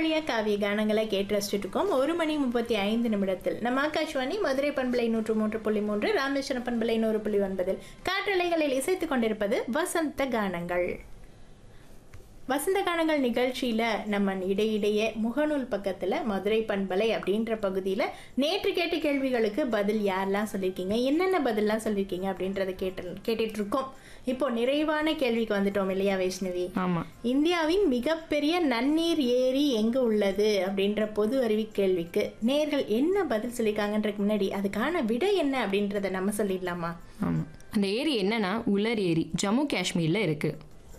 வழியா காவிய கானங்களை கேட்டு ரசிச்சுட்டு இருக்கோம் ஒரு மணி முப்பத்தி ஐந்து நிமிடத்தில் நம்ம ஆகாஷ்வாணி மதுரை பண்பலை நூற்று மூன்று புள்ளி மூன்று ராமேஸ்வரம் பண்பலை நூறு புள்ளி ஒன்பதில் காற்றலைகளில் இசைத்துக் கொண்டிருப்பது வசந்த கானங்கள் வசந்த கானங்கள் நிகழ்ச்சியில நம்ம இடையிடையே முகநூல் பக்கத்துல மதுரை பண்பலை அப்படின்ற பகுதியில நேற்று கேட்ட கேள்விகளுக்கு பதில் யாரெல்லாம் சொல்லியிருக்கீங்க என்னென்ன பதில்லாம் சொல்லியிருக்கீங்க அப்படின்றத கேட்டு கேட்டுட்டு இருக்கோம் இப்போ நிறைவான கேள்விக்கு வந்துட்டோம் இல்லையா வைஷ்ணவி ஆமா இந்தியாவின் மிகப்பெரிய நன்னீர் ஏரி எங்க உள்ளது அப்படின்ற பொது அறிவி கேள்விக்கு நேர்கள் என்ன பதில் சொல்லியிருக்காங்கன்றதுக்கு முன்னாடி அதுக்கான விடை என்ன அப்படின்றத நம்ம சொல்லிடலாமா ஆமா அந்த ஏரி என்னன்னா உலர் ஏரி ஜம்மு காஷ்மீர்ல இருக்கு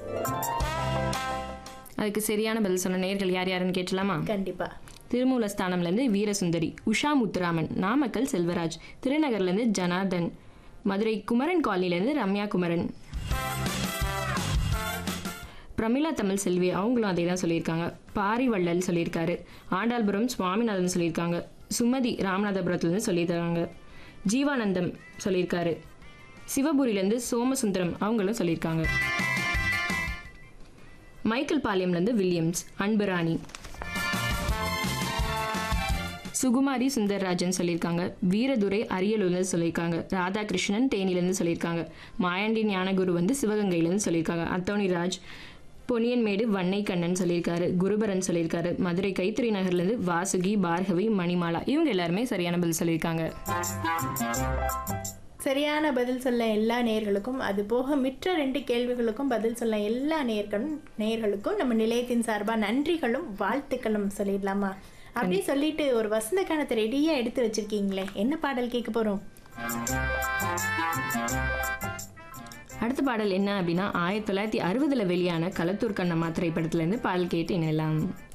அதுக்கு சரியான பதில் சொன்ன நேர்கள் யார் யாருன்னு கேட்டலாமா கண்டிப்பா திருமூலஸ்தானம்லேருந்து வீரசுந்தரி உஷா முத்துராமன் நாமக்கல் செல்வராஜ் திருநகர்லேருந்து ஜனார்தன் மதுரை குமரன் காலனிலேருந்து ரம்யா குமரன் பிரமிளா தமிழ் செல்வி அவங்களும் அதே தான் சொல்லியிருக்காங்க பாரிவள்ளல் சொல்லியிருக்காரு ஆண்டாள்புரம் சுவாமிநாதன் சொல்லியிருக்காங்க சுமதி ராமநாதபுரத்துலேருந்து சொல்லியிருக்காங்க ஜீவானந்தம் சொல்லியிருக்காரு சிவபுரியிலேருந்து சோமசுந்தரம் அவங்களும் சொல்லியிருக்காங்க மைக்கேல் பாளையம்லேருந்து வில்லியம்ஸ் அன்புராணி சுகுமாரி சுந்தர்ராஜன் சொல்லியிருக்காங்க வீரதுரை அரியலூர்லேருந்து சொல்லியிருக்காங்க ராதாகிருஷ்ணன் தேனிலேருந்து சொல்லியிருக்காங்க மாயாண்டி ஞானகுரு வந்து சிவகங்கையிலேருந்து சொல்லியிருக்காங்க அத்தோணி ராஜ் பொன்னியன்மேடு வன்னை கண்ணன் சொல்லியிருக்காரு குருபரன் சொல்லியிருக்காரு மதுரை கைத்தறி நகர்லேருந்து வாசுகி பார்கவி மணிமாலா இவங்க எல்லாருமே சரியான பதில் சொல்லியிருக்காங்க சரியான பதில் சொல்ல எல்லா நேயர்களுக்கும் அது போக மிற்ற ரெண்டு கேள்விகளுக்கும் பதில் சொல்ல எல்லா நேர்களும் நேயர்களுக்கும் நம்ம நிலையத்தின் சார்பா நன்றிகளும் வாழ்த்துக்களும் சொல்லிடலாமா அப்படியே சொல்லிட்டு ஒரு வசந்த காலத்தை ரெடியா எடுத்து வச்சிருக்கீங்களே என்ன பாடல் கேட்க போறோம் அடுத்த பாடல் என்ன அப்படின்னா ஆயிரத்தி தொள்ளாயிரத்தி அறுபதுல வெளியான களத்தூர் கண்ணம்மா திரைப்படத்துல இருந்து பாடல் கேட்டு இணையலாம்